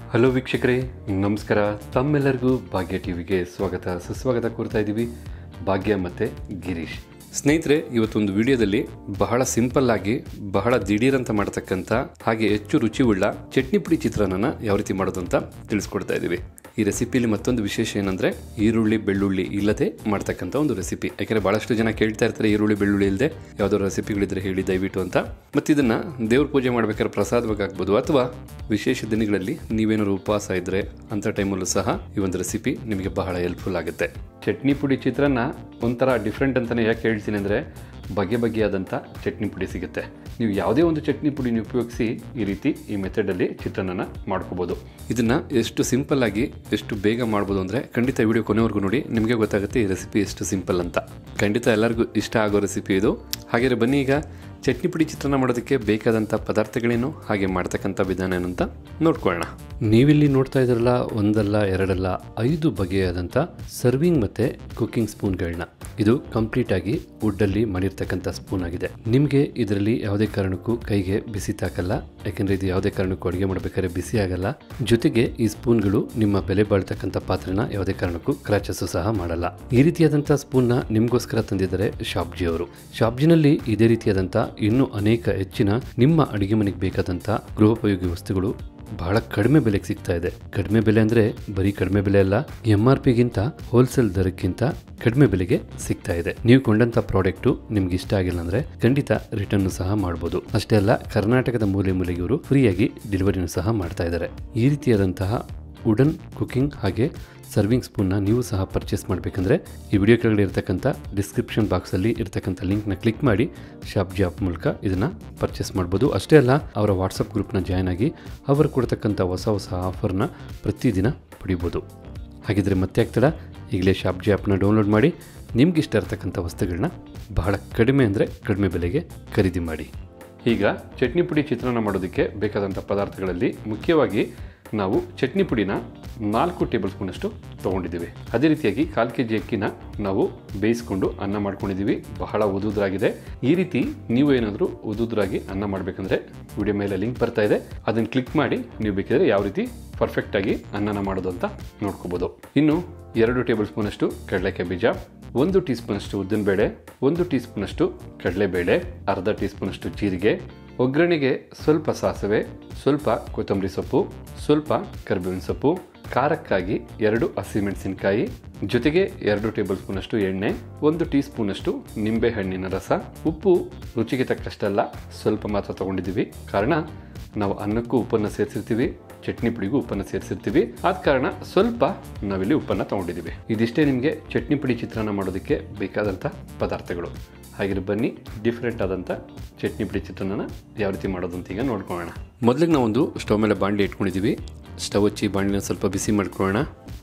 hello ವೀಕ್ಷಕರೇ ನಮಸ್ಕಾರ ತಮ್ಮೆಲ್ಲರಿಗೂ ಭಾಗ್ಯ ಟಿವಿಗೆ ಸ್ವಾಗತ ಸುಸ್ವಾಗತ ಕೋರ್ತಾ ಇದ್ದೀವಿ ಭಾಗ್ಯ ಮತ್ತು ಗಿರೀಶ್ ಸ್ನೇಹಿತರೆ ಇವತ್ತೊಂದು ವಿಡಿಯೋದಲ್ಲಿ ಬಹಳ ಸಿಂಪಲ್ ಆಗಿ ಬಹಳ ದಿಢೀರಂತ ಮಾಡತಕ್ಕಂಥ ಹಾಗೆ ಹೆಚ್ಚು ರುಚಿಯುಳ್ಳ ಚಟ್ನಿ ಪುಡಿ ಚಿತ್ರಾನ್ನ ಯಾವ ರೀತಿ ಮಾಡೋದು ಅಂತ ತಿಳಿಸ್ಕೊಡ್ತಾ ಇದ್ದೀವಿ ಈ ರೆಸಿಪಿಲಿ ಮತ್ತೊಂದು ವಿಶೇಷ ಏನಂದ್ರೆ ಈರುಳ್ಳಿ ಬೆಳ್ಳುಳ್ಳಿ ಇಲ್ಲದೆ ಮಾಡ್ತಕ್ಕಂಥ ಒಂದು ರೆಸಿಪಿ ಯಾಕಂದ್ರೆ ಬಹಳಷ್ಟು ಜನ ಕೇಳ್ತಾ ಇರ್ತಾರೆ ಈರುಳ್ಳಿ ಬೆಳ್ಳುಳ್ಳಿ ಇಲ್ಲದೆ ಯಾವ್ದಾದ್ರು ರೆಸಿಪಿಗಳಿದ್ರೆ ಹೇಳಿ ದಯವಿಟ್ಟು ಅಂತ ಮತ್ತೆ ಇದನ್ನ ದೇವ್ರ ಪೂಜೆ ಮಾಡ್ಬೇಕಾದ್ರೆ ಪ್ರಸಾದವಾಗಿ ಆಗ್ಬೋದು ಅಥವಾ ವಿಶೇಷ ದಿನಗಳಲ್ಲಿ ನೀವೇನಾದ್ರು ಉಪವಾಸ ಇದ್ರೆ ಅಂತ ಟೈಮಲ್ಲೂ ಸಹ ಈ ಒಂದು ರೆಸಿಪಿ ನಿಮಗೆ ಬಹಳ ಹೆಲ್ಪ್ಫುಲ್ ಆಗುತ್ತೆ ಚಟ್ನಿ ಪುಡಿ ಚಿತ್ರಾನ್ನ ಒಂಥರ ಡಿಫ್ರೆಂಟ್ ಅಂತಾನೆ ಯಾಕೆ ಹೇಳ್ತೀನಿ ಅಂದ್ರೆ ಬಗೆ ಬಗೆಯಾದಂಥ ಚಟ್ನಿ ಪುಡಿ ಸಿಗುತ್ತೆ ನೀವು ಯಾವುದೇ ಒಂದು ಚಟ್ನಿ ಪುಡಿನ ಉಪಯೋಗಿಸಿ ಈ ರೀತಿ ಈ ಮೆಥಡಲ್ಲಿ ಚಿತ್ರಾನ್ನ ಮಾಡ್ಕೋಬೋದು ಇದನ್ನು ಎಷ್ಟು ಸಿಂಪಲ್ ಆಗಿ ಎಷ್ಟು ಬೇಗ ಮಾಡ್ಬೋದು ಅಂದರೆ ಖಂಡಿತ ವಿಡಿಯೋ ಕೊನೆವರೆಗೂ ನೋಡಿ ನಿಮಗೆ ಗೊತ್ತಾಗುತ್ತೆ ಈ ರೆಸಿಪಿ ಎಷ್ಟು ಸಿಂಪಲ್ ಅಂತ ಖಂಡಿತ ಎಲ್ಲರಿಗೂ ಇಷ್ಟ ಆಗೋ ರೆಸಿಪಿ ಇದು ಹಾಗಾದರೆ ಬನ್ನಿ ಈಗ ಚಟ್ನಿ ಪುಡಿ ಚಿತ್ರಾನ್ನ ಮಾಡೋದಕ್ಕೆ ಬೇಕಾದಂಥ ಪದಾರ್ಥಗಳೇನು ಹಾಗೆ ಮಾಡ್ತಕ್ಕಂಥ ವಿಧಾನ ಏನು ಅಂತ ನೋಡ್ಕೊಳ್ಳೋಣ ನೀವಿಲ್ಲಿ ನೋಡ್ತಾ ಇದ್ರಲ್ಲ ಒಂದಲ್ಲ ಎರಡಲ್ಲ ಐದು ಬಗೆಯಾದಂಥ ಸರ್ವಿಂಗ್ ಮತ್ತು ಕುಕ್ಕಿಂಗ್ ಸ್ಪೂನ್ಗಳನ್ನ ಇದು ಕಂಪ್ಲೀಟ್ ಆಗಿ ವುಡ್ಡಲ್ಲಿ ಮಾಡಿರ್ತಕ್ಕಂಥ ಸ್ಪೂನ್ ಆಗಿದೆ ನಿಮಗೆ ಇದರಲ್ಲಿ ಯಾವುದೇ ಕಾರಣಕ್ಕೂ ಕೈಗೆ ಬಿಸಿ ತಾಕಲ್ಲ ಯಾಕೆಂದ್ರೆ ಇದು ಯಾವುದೇ ಕಾರಣಕ್ಕೂ ಅಡುಗೆ ಮಾಡಬೇಕಾದ್ರೆ ಬಿಸಿ ಆಗಲ್ಲ ಜೊತೆಗೆ ಈ ಸ್ಪೂನ್ಗಳು ನಿಮ್ಮ ಬೆಲೆ ಬಾಳ್ತಕ್ಕಂಥ ಪಾತ್ರೆನ ಯಾವುದೇ ಕಾರಣಕ್ಕೂ ಕ್ರಾಚಸ್ಸು ಸಹ ಮಾಡಲ್ಲ ಈ ರೀತಿಯಾದಂಥ ಸ್ಪೂನ್ನ ನಿಮಗೋಸ್ಕರ ತಂದಿದ್ದಾರೆ ಶಾಪ್ಜಿ ಅವರು ಶಾಪ್ಜಿನಲ್ಲಿ ಇದೇ ರೀತಿಯಾದಂಥ ಇನ್ನೂ ಅನೇಕ ಹೆಚ್ಚಿನ ನಿಮ್ಮ ಅಡುಗೆ ಮನೆಗೆ ಬೇಕಾದಂಥ ಗೃಹೋಪಯೋಗಿ ವಸ್ತುಗಳು ಬಹಳ ಕಡಿಮೆ ಬೆಲೆಗೆ ಸಿಗ್ತಾ ಇದೆ ಕಡಿಮೆ ಬೆಲೆ ಅಂದ್ರೆ ಬರೀ ಕಡಿಮೆ ಬೆಲೆ ಅಲ್ಲ ಎಂ ಆರ್ ಪಿಗಿಂತ ಹೋಲ್ಸೇಲ್ ದರಕ್ಕಿಂತ ಕಡಿಮೆ ಬೆಲೆಗೆ ಸಿಗ್ತಾ ಇದೆ ನೀವು ಕೊಂಡಂತ ಪ್ರಾಡಕ್ಟು ನಿಮ್ಗೆ ಇಷ್ಟ ಆಗಿಲ್ಲ ಅಂದ್ರೆ ಖಂಡಿತ ರಿಟರ್ನ್ ಸಹ ಮಾಡಬಹುದು ಅಷ್ಟೇ ಅಲ್ಲ ಕರ್ನಾಟಕದ ಮೂಲೆ ಮೂಲೆಗೆ ಇವರು ಫ್ರೀಯಾಗಿ ಡೆಲಿವರಿನೂ ಸಹ ಮಾಡ್ತಾ ಇದ್ದಾರೆ ಈ ರೀತಿಯಾದಂತಹ ವುಡನ್ ಕುಕಿಂಗ್ ಹಾಗೆ ಸರ್ವಿಂಗ್ ಸ್ಪೂನ್ನ ನೀವು ಸಹ ಪರ್ಚೇಸ್ ಮಾಡಬೇಕಂದ್ರೆ ಈ ವಿಡಿಯೋ ಕೆಳಗಡೆ ಇರತಕ್ಕಂಥ ಡಿಸ್ಕ್ರಿಪ್ಷನ್ ಬಾಕ್ಸಲ್ಲಿ ಇರತಕ್ಕಂಥ ಲಿಂಕ್ನ ಕ್ಲಿಕ್ ಮಾಡಿ ಶಾಪ್ ಜಾಪ್ ಮೂಲಕ ಇದನ್ನು ಪರ್ಚೇಸ್ ಮಾಡ್ಬೋದು ಅಷ್ಟೇ ಅಲ್ಲ ಅವರ ವಾಟ್ಸಪ್ ಗ್ರೂಪ್ನ ಜಾಯ್ನ್ ಆಗಿ ಅವರು ಕೊಡ್ತಕ್ಕಂಥ ಹೊಸ ಹೊಸ ಆಫರ್ನ ಪ್ರತಿದಿನ ಪಡಿಬೋದು ಹಾಗಿದ್ರೆ ಮತ್ತೆ ಆಗ್ತಡ ಈಗಲೇ ಶಾಪ್ ಜಿ ಆ್ಯಪ್ನ ಡೌನ್ಲೋಡ್ ಮಾಡಿ ನಿಮ್ಗೆ ಇಷ್ಟ ಇರತಕ್ಕಂಥ ವಸ್ತುಗಳನ್ನ ಬಹಳ ಕಡಿಮೆ ಅಂದರೆ ಕಡಿಮೆ ಬೆಲೆಗೆ ಖರೀದಿ ಮಾಡಿ ಈಗ ಚಟ್ನಿ ಪುಡಿ ಚಿತ್ರಾನ್ನ ಮಾಡೋದಕ್ಕೆ ಬೇಕಾದಂಥ ಪದಾರ್ಥಗಳಲ್ಲಿ ಮುಖ್ಯವಾಗಿ ನಾವು ಚಟ್ನಿ ಪುಡಿನ ನಾಲ್ಕು ಟೇಬಲ್ ಸ್ಪೂನಷ್ಟು ತೊಗೊಂಡಿದ್ದೀವಿ ಅದೇ ರೀತಿಯಾಗಿ ಕಾಲು ಕೆ ಜಿ ಅಕ್ಕಿನ ನಾವು ಬೇಯಿಸ್ಕೊಂಡು ಅನ್ನ ಮಾಡ್ಕೊಂಡಿದ್ದೀವಿ ಬಹಳ ಉದುದ್ರಾಗಿದೆ ಈ ರೀತಿ ನೀವು ಏನಾದರೂ ಉದುದ್ರಾಗಿ ಅನ್ನ ಮಾಡಬೇಕಂದ್ರೆ ವಿಡಿಯೋ ಮೇಲೆ ಲಿಂಕ್ ಬರ್ತಾ ಇದೆ ಅದನ್ನು ಕ್ಲಿಕ್ ಮಾಡಿ ನೀವು ಬೇಕಿದ್ರೆ ಯಾವ ರೀತಿ ಪರ್ಫೆಕ್ಟಾಗಿ ಅನ್ನನ ಮಾಡೋದು ಅಂತ ನೋಡ್ಕೋಬೋದು ಇನ್ನು ಎರಡು ಟೇಬಲ್ ಸ್ಪೂನಷ್ಟು ಕಡಲೆಕಾಯಿ ಬೀಜ ಒಂದು ಟೀ ಸ್ಪೂನಷ್ಟು ಉದ್ದಿನಬೇಳೆ ಒಂದು ಟೀ ಸ್ಪೂನಷ್ಟು ಕಡಲೆಬೇಳೆ ಅರ್ಧ ಟೀ ಸ್ಪೂನಷ್ಟು ಜೀರಿಗೆ ಒಗ್ಗರಣೆಗೆ ಸ್ವಲ್ಪ ಸಾಸಿವೆ ಸ್ವಲ್ಪ ಕೊತ್ತಂಬರಿ ಸೊಪ್ಪು ಸ್ವಲ್ಪ ಕರಿಬೇವಿನ ಸೊಪ್ಪು ಖಾರಕ್ಕಾಗಿ ಎರಡು ಹಸಿಮೆಣಸಿನಕಾಯಿ ಜೊತೆಗೆ ಎರಡು ಟೇಬಲ್ ಸ್ಪೂನಷ್ಟು ಎಣ್ಣೆ ಒಂದು ಟೀ ಸ್ಪೂನಷ್ಟು ನಿಂಬೆ ಹಣ್ಣಿನ ರಸ ಉಪ್ಪು ರುಚಿಗೆ ತಕ್ಕಷ್ಟಲ್ಲ ಸ್ವಲ್ಪ ಮಾತ್ರ ತಗೊಂಡಿದ್ದೀವಿ ಕಾರಣ ನಾವು ಅನ್ನಕ್ಕೂ ಉಪ್ಪನ್ನು ಸೇರಿಸಿರ್ತೀವಿ ಚಟ್ನಿ ಪುಡಿಗೂ ಉಪ್ಪನ್ನು ಸೇರಿಸಿರ್ತೀವಿ ಆದ ಕಾರಣ ಸ್ವಲ್ಪ ನಾವಿಲ್ಲಿ ಉಪ್ಪನ್ನು ತಗೊಂಡಿದ್ದೀವಿ ಇದಿಷ್ಟೇ ನಿಮಗೆ ಚಟ್ನಿ ಪುಡಿ ಚಿತ್ರಾನ್ನ ಮಾಡೋದಕ್ಕೆ ಬೇಕಾದಂಥ ಪದಾರ್ಥಗಳು ಹಾಗೆ ಬನ್ನಿ ಡಿಫ್ರೆಂಟ್ ಆದಂಥ ಚಟ್ನಿ ಪುಡಿ ಚಿತ್ರಾನ್ನ ಯಾವ ರೀತಿ ಮಾಡೋದು ಅಂತ ಈಗ ನೋಡ್ಕೊಳ್ಳೋಣ ಮೊದಲಿಗೆ ನಾವೊಂದು ಸ್ಟವ್ ಮೇಲೆ ಬಾಣಲಿ ಇಟ್ಕೊಂಡಿದ್ದೀವಿ ಸ್ಟವ್ ಹಚ್ಚಿ ಬಾಣಲಿನ ಸ್ವಲ್ಪ ಬಿಸಿ ಮಾಡ್ಕೊಳ್ಳೋಣ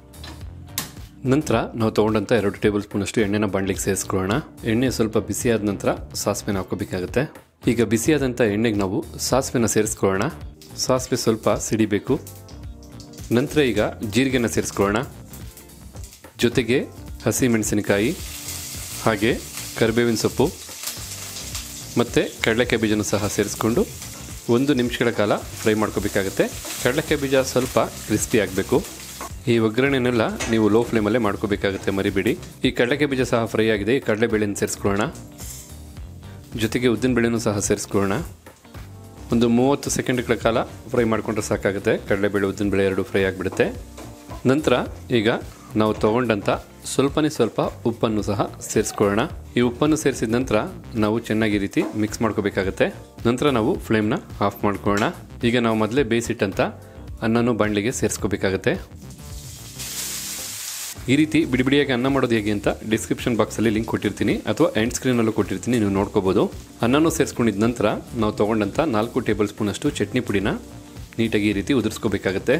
ನಂತರ ನಾವು ತೊಗೊಂಡಂಥ ಎರಡು ಟೇಬಲ್ ಸ್ಪೂನಷ್ಟು ಎಣ್ಣೆನ ಬಾಣಲಿಗೆ ಸೇರಿಸ್ಕೊಳ್ಳೋಣ ಎಣ್ಣೆ ಸ್ವಲ್ಪ ಬಿಸಿಯಾದ ನಂತರ ಸಾಸಿವೆನ ಹಾಕೋಬೇಕಾಗುತ್ತೆ ಈಗ ಬಿಸಿಯಾದಂಥ ಎಣ್ಣೆಗೆ ನಾವು ಸಾಸಿವೆನ ಸೇರಿಸ್ಕೊಳ್ಳೋಣ ಸಾಸಿವೆ ಸ್ವಲ್ಪ ಸಿಡಿಬೇಕು ನಂತರ ಈಗ ಜೀರಿಗೆನ ಸೇರಿಸ್ಕೊಳ್ಳೋಣ ಜೊತೆಗೆ ಹಸಿ ಮೆಣಸಿನಕಾಯಿ ಹಾಗೆ ಕರಿಬೇವಿನ ಸೊಪ್ಪು ಮತ್ತು ಕಡಲೆಕಾಯಿ ಬೀಜನೂ ಸಹ ಸೇರಿಸ್ಕೊಂಡು ಒಂದು ನಿಮಿಷಗಳ ಕಾಲ ಫ್ರೈ ಮಾಡ್ಕೋಬೇಕಾಗತ್ತೆ ಕಡಲೆಕಾಯಿ ಬೀಜ ಸ್ವಲ್ಪ ಕ್ರಿಸ್ಪಿ ಆಗಬೇಕು ಈ ಒಗ್ಗರಣೆನೆಲ್ಲ ನೀವು ಲೋ ಫ್ಲೇಮಲ್ಲೇ ಮಾಡ್ಕೋಬೇಕಾಗುತ್ತೆ ಮರಿಬೇಡಿ ಈ ಕಡಲೆಕಾಯಿ ಬೀಜ ಸಹ ಫ್ರೈ ಆಗಿದೆ ಈ ಕಡಲೆಬೇಳೆನ ಸೇರಿಸ್ಕೊಳ್ಳೋಣ ಜೊತೆಗೆ ಉದ್ದಿನ ಬೇಳೆನೂ ಸಹ ಸೇರಿಸ್ಕೊಳ್ಳೋಣ ಒಂದು ಮೂವತ್ತು ಸೆಕೆಂಡ್ಗಳ ಕಾಲ ಫ್ರೈ ಮಾಡಿಕೊಂಡ್ರೆ ಸಾಕಾಗುತ್ತೆ ಕಡಲೆಬೇಳೆ ಉದ್ದಿನಬೇಳೆ ಎರಡು ಫ್ರೈ ಆಗಿಬಿಡುತ್ತೆ ನಂತರ ಈಗ ನಾವು ತೊಗೊಂಡಂಥ ಸ್ವಲ್ಪನೇ ಸ್ವಲ್ಪ ಉಪ್ಪನ್ನು ಸಹ ಸೇರಿಸ್ಕೊಳ್ಳೋಣ ಈ ಉಪ್ಪನ್ನು ಸೇರಿಸಿದ ನಂತರ ನಾವು ಚೆನ್ನಾಗಿ ಈ ರೀತಿ ಮಿಕ್ಸ್ ಮಾಡ್ಕೋಬೇಕಾಗತ್ತೆ ನಂತರ ನಾವು ಫ್ಲೇಮ್ನ ಆಫ್ ಮಾಡ್ಕೊಳ್ಳೋಣ ಈಗ ನಾವು ಮೊದಲೇ ಬೇಯಿಸಿಟ್ಟಂಥ ಅನ್ನನೂ ಬಾಣಲಿಗೆ ಸೇರಿಸ್ಕೋಬೇಕಾಗತ್ತೆ ಈ ರೀತಿ ಬಿಡಿ ಬಿಡಿಯಾಗಿ ಅನ್ನ ಮಾಡೋದು ಹೇಗೆ ಅಂತ ಡಿಸ್ಕ್ರಿಪ್ಷನ್ ಬಾಕ್ಸಲ್ಲಿ ಲಿಂಕ್ ಕೊಟ್ಟಿರ್ತೀನಿ ಅಥವಾ ಎಂಡ್ ಸ್ಕ್ರೀನಲ್ಲೂ ಕೊಟ್ಟಿರ್ತೀನಿ ನೀವು ನೋಡ್ಕೋಬೋದು ಅನ್ನನೂ ಸೇರಿಸ್ಕೊಂಡಿದ ನಂತರ ನಾವು ತೊಗೊಂಡಂಥ ನಾಲ್ಕು ಟೇಬಲ್ ಸ್ಪೂನಷ್ಟು ಚಟ್ನಿ ಪುಡಿನ ನೀಟಾಗಿ ಈ ರೀತಿ ಉದುರಿಸ್ಕೋಬೇಕಾಗತ್ತೆ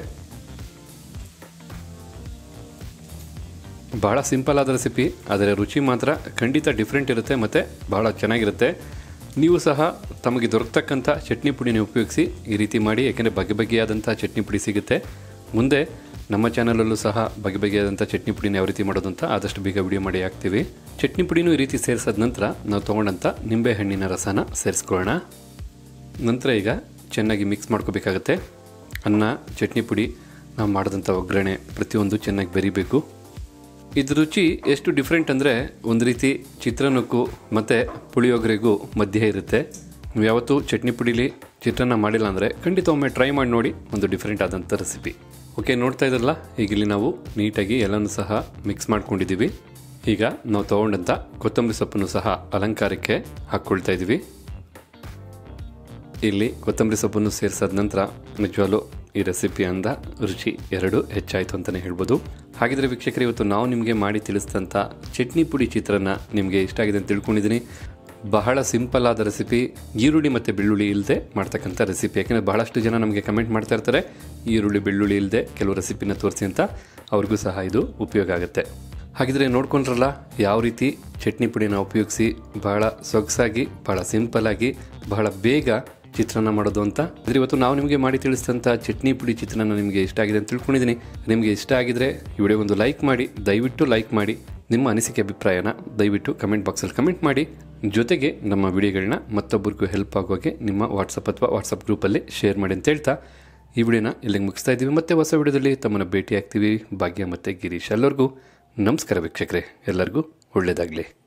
ಬಹಳ ಸಿಂಪಲ್ ಆದ ರೆಸಿಪಿ ಆದರೆ ರುಚಿ ಮಾತ್ರ ಖಂಡಿತ ಡಿಫ್ರೆಂಟ್ ಇರುತ್ತೆ ಮತ್ತು ಬಹಳ ಚೆನ್ನಾಗಿರುತ್ತೆ ನೀವು ಸಹ ತಮಗೆ ದೊರಕತಕ್ಕಂಥ ಚಟ್ನಿ ಪುಡಿನ ಉಪಯೋಗಿಸಿ ಈ ರೀತಿ ಮಾಡಿ ಯಾಕೆಂದರೆ ಬಗೆ ಬಗೆಯಾದಂಥ ಚಟ್ನಿ ಪುಡಿ ಸಿಗುತ್ತೆ ಮುಂದೆ ನಮ್ಮ ಚಾನಲಲ್ಲೂ ಸಹ ಬಗೆ ಬಗೆಯಾದಂಥ ಚಟ್ನಿ ಪುಡಿನ ಯಾವ ರೀತಿ ಮಾಡೋದು ಅಂತ ಆದಷ್ಟು ಬೇಗ ವಿಡಿಯೋ ಮಾಡಿ ಹಾಕ್ತೀವಿ ಚಟ್ನಿ ಪುಡಿನೂ ಈ ರೀತಿ ಸೇರಿಸಿದ ನಂತರ ನಾವು ತೊಗೊಂಡಂಥ ನಿಂಬೆ ಹಣ್ಣಿನ ರಸನ ಸೇರಿಸ್ಕೊಳ್ಳೋಣ ನಂತರ ಈಗ ಚೆನ್ನಾಗಿ ಮಿಕ್ಸ್ ಮಾಡ್ಕೋಬೇಕಾಗತ್ತೆ ಅನ್ನ ಚಟ್ನಿ ಪುಡಿ ನಾವು ಮಾಡಿದಂಥ ಒಗ್ಗರಣೆ ಪ್ರತಿಯೊಂದು ಚೆನ್ನಾಗಿ ಬೆರಿಬೇಕು ಇದು ರುಚಿ ಎಷ್ಟು ಡಿಫ್ರೆಂಟ್ ಅಂದರೆ ಒಂದು ರೀತಿ ಚಿತ್ರಾನ್ನಕ್ಕೂ ಮತ್ತು ಪುಳಿಯೋಗರೆಗೂ ಮಧ್ಯೆ ಇರುತ್ತೆ ನೀವು ಯಾವತ್ತೂ ಚಟ್ನಿ ಪುಡಿಲಿ ಚಿತ್ರಾನ್ನ ಮಾಡಿಲ್ಲ ಅಂದರೆ ಖಂಡಿತ ಒಮ್ಮೆ ಟ್ರೈ ಮಾಡಿ ನೋಡಿ ಒಂದು ಡಿಫ್ರೆಂಟ್ ಆದಂಥ ರೆಸಿಪಿ ಓಕೆ ನೋಡ್ತಾ ಇದ್ರಲ್ಲ ಈಗ ಇಲ್ಲಿ ನಾವು ನೀಟಾಗಿ ಎಲ್ಲನೂ ಸಹ ಮಿಕ್ಸ್ ಮಾಡ್ಕೊಂಡಿದ್ದೀವಿ ಈಗ ನಾವು ತೊಗೊಂಡಂಥ ಕೊತ್ತಂಬರಿ ಸೊಪ್ಪನ್ನು ಸಹ ಅಲಂಕಾರಕ್ಕೆ ಹಾಕ್ಕೊಳ್ತಾ ಇದ್ದೀವಿ ಇಲ್ಲಿ ಕೊತ್ತಂಬರಿ ಸೊಪ್ಪನ್ನು ಸೇರಿಸಾದ ನಂತರ ನಿಜವಾಗ್ಲೂ ಈ ರೆಸಿಪಿ ಅಂದ ರುಚಿ ಎರಡು ಹೆಚ್ಚಾಯಿತು ಅಂತಲೇ ಹೇಳ್ಬೋದು ಹಾಗಿದ್ರೆ ವೀಕ್ಷಕರೇ ಇವತ್ತು ನಾವು ನಿಮಗೆ ಮಾಡಿ ತಿಳಿಸಿದಂಥ ಚಟ್ನಿ ಪುಡಿ ಚಿತ್ರಾನ್ನ ನಿಮಗೆ ಇಷ್ಟ ಆಗಿದೆ ಅಂತ ತಿಳ್ಕೊಂಡಿದ್ದೀನಿ ಬಹಳ ಸಿಂಪಲ್ ಆದ ರೆಸಿಪಿ ಈರುಳ್ಳಿ ಮತ್ತು ಬೆಳ್ಳುಳ್ಳಿ ಇಲ್ಲದೆ ಮಾಡ್ತಕ್ಕಂಥ ರೆಸಿಪಿ ಯಾಕೆಂದರೆ ಬಹಳಷ್ಟು ಜನ ನಮಗೆ ಕಮೆಂಟ್ ಮಾಡ್ತಾ ಇರ್ತಾರೆ ಈರುಳ್ಳಿ ಬೆಳ್ಳುಳ್ಳಿ ಇಲ್ಲದೆ ಕೆಲವು ರೆಸಿಪಿನ ತೋರಿಸಿ ಅಂತ ಅವ್ರಿಗೂ ಸಹ ಇದು ಉಪಯೋಗ ಆಗುತ್ತೆ ಹಾಗಿದ್ರೆ ನೋಡ್ಕೊಂಡ್ರಲ್ಲ ಯಾವ ರೀತಿ ಚಟ್ನಿ ಪುಡಿನ ಉಪಯೋಗಿಸಿ ಬಹಳ ಸೊಗಸಾಗಿ ಬಹಳ ಸಿಂಪಲ್ ಆಗಿ ಬಹಳ ಬೇಗ ಚಿತ್ರಾನ್ನ ಮಾಡೋದು ಅಂತ ಅಂದರೆ ಇವತ್ತು ನಾವು ನಿಮಗೆ ಮಾಡಿ ತಿಳಿಸಿದಂಥ ಚಟ್ನಿ ಪುಡಿ ಚಿತ್ರಾನ್ನ ನಿಮಗೆ ಇಷ್ಟ ಆಗಿದೆ ಅಂತ ತಿಳ್ಕೊಂಡಿದ್ದೀನಿ ನಿಮಗೆ ಇಷ್ಟ ಆಗಿದ್ರೆ ಈ ವಿಡಿಯೋ ಒಂದು ಲೈಕ್ ಮಾಡಿ ದಯವಿಟ್ಟು ಲೈಕ್ ಮಾಡಿ ನಿಮ್ಮ ಅನಿಸಿಕೆ ಅಭಿಪ್ರಾಯನ ದಯವಿಟ್ಟು ಕಮೆಂಟ್ ಬಾಕ್ಸಲ್ಲಿ ಕಮೆಂಟ್ ಮಾಡಿ ಜೊತೆಗೆ ನಮ್ಮ ವಿಡಿಯೋಗಳನ್ನ ಮತ್ತೊಬ್ಬರಿಗೂ ಹೆಲ್ಪ್ ಆಗೋಗೆ ನಿಮ್ಮ ವಾಟ್ಸಪ್ ಅಥವಾ ವಾಟ್ಸಪ್ ಗ್ರೂಪಲ್ಲಿ ಶೇರ್ ಮಾಡಿ ಅಂತ ಹೇಳ್ತಾ ಈ ವಿಡಿಯೋನ ಇಲ್ಲಿಗೆ ಮುಗಿಸ್ತಾ ಇದ್ದೀವಿ ಮತ್ತೆ ಹೊಸ ವಿಡಿಯೋದಲ್ಲಿ ತಮ್ಮನ್ನು ಭೇಟಿ ಆಗ್ತೀವಿ ಭಾಗ್ಯ ಮತ್ತು ಗಿರೀಶ್ ಎಲ್ಲರಿಗೂ ನಮಸ್ಕಾರ ವೀಕ್ಷಕರೇ ಎಲ್ಲರಿಗೂ ಒಳ್ಳೆಯದಾಗಲಿ